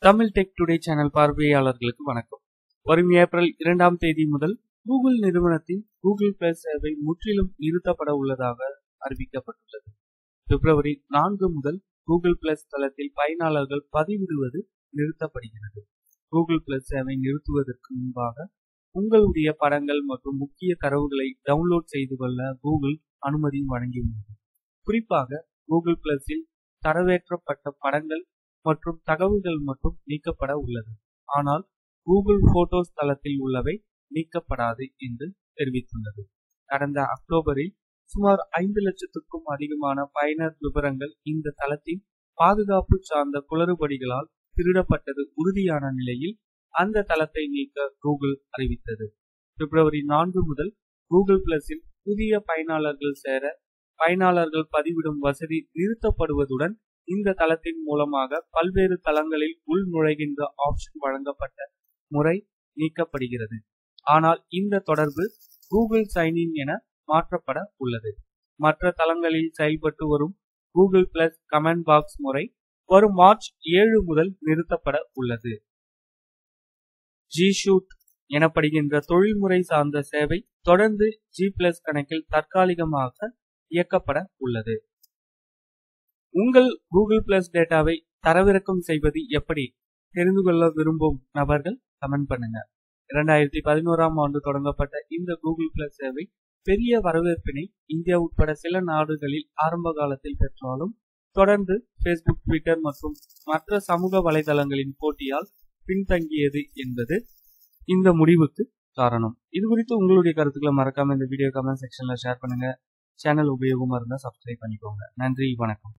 Tamil tech today channel பார்வையாளர்களுக்கு வணக்கம் வரும் ஏப்ரல் இரண்டாம் தேதி முதல் கூகுள் நிறுவனத்தின் கூகுள் பிளே சேவை முற்றிலும் நிறுத்தப்பட உள்ளதாக அறிவிக்கப்பட்டுள்ளது பிப்ரவரி நான்கு முதல் கூகுள் பிளஸ் தளத்தில் பயனாளர்கள் பதிவிடுவது நிறுத்தப்படுகிறது கூகுள் பிளஸ் சேவை நிறுத்துவதற்கு முன்பாக உங்களுடைய படங்கள் மற்றும் முக்கிய தரவுகளை டவுன்லோட் செய்து கொள்ள கூகுள் அனுமதி வழங்கியுள்ளது குறிப்பாக கூகுள் பிளஸில் தரவேற்றப்பட்ட படங்கள் மற்றும் தகவல்கள் மட்டும் நீக்கப்பட உள்ளது ஆனால் கூகுள் போட்டோஸ் தளத்தில் உள்ளவை நீக்கப்படாது என்று தெரிவித்துள்ளது கடந்த அக்டோபரில் சுமார் ஐந்து லட்சத்துக்கும் அதிகமான பயனர் விவரங்கள் இந்த தளத்தின் பாதுகாப்பு சார்ந்த குளறுபடிகளால் திருடப்பட்டது உறுதியான நிலையில் அந்த தளத்தை நீக்க கூகுள் அறிவித்தது பிப்ரவரி நான்கு முதல் கூகுள் பிளஸில் புதிய பயனாளர்கள் சேர பயனாளர்கள் பதிவிடும் வசதி நிறுத்தப்படுவதுடன் இந்த தளத்தின் மூலமாக பல்வேறு தளங்களில் உள் நுழைகின்ற ஆப்ஷன் வழங்கப்பட்ட முறை நீக்கப்படுகிறது ஆனால் இந்த தொடர்பு கூகுள் சைன்இன் என மாற்றப்பட உள்ளது மற்ற தளங்களில் செயல்பட்டு வரும் கூகுள் பிளஸ் கமெண்ட் பாக்ஸ் முறை வரும் மார்ச் ஏழு முதல் நிறுத்தப்பட உள்ளது ஜி ஷூட் எனப்படுகின்ற தொழில்முறை சார்ந்த சேவை தொடர்ந்து ஜி பிளஸ் கணக்கில் தற்காலிகமாக இயக்கப்பட உள்ளது உங்கள் கூகுள் பிளஸ் டேட்டாவை தரவிறக்கம் செய்வது எப்படி தெரிந்து கொள்ள விரும்பும் நபர்கள் கமெண்ட் பண்ணுங்க இரண்டாயிரத்தி பதினோராம் ஆண்டு தொடங்கப்பட்ட இந்த கூகுள் பிளஸ் சேவை பெரிய வரவேற்பினை இந்தியா உட்பட சில நாடுகளில் ஆரம்ப காலத்தில் பெற்றாலும் தொடர்ந்து பேஸ்புக் ட்விட்டர் மற்றும் மற்ற சமூக வலைதளங்களின் போட்டியால் பின்தங்கியது என்பது இந்த முடிவுக்கு காரணம் இது குறித்து உங்களுடைய கருத்துக்களை மறக்காம இந்த வீடியோ கமெண்ட் செக்ஷன்ல ஷேர் பண்ணுங்க சேனல் உபயோகமா இருந்தா சப்ஸ்கிரைப் பண்ணிக்கோங்க நன்றி வணக்கம்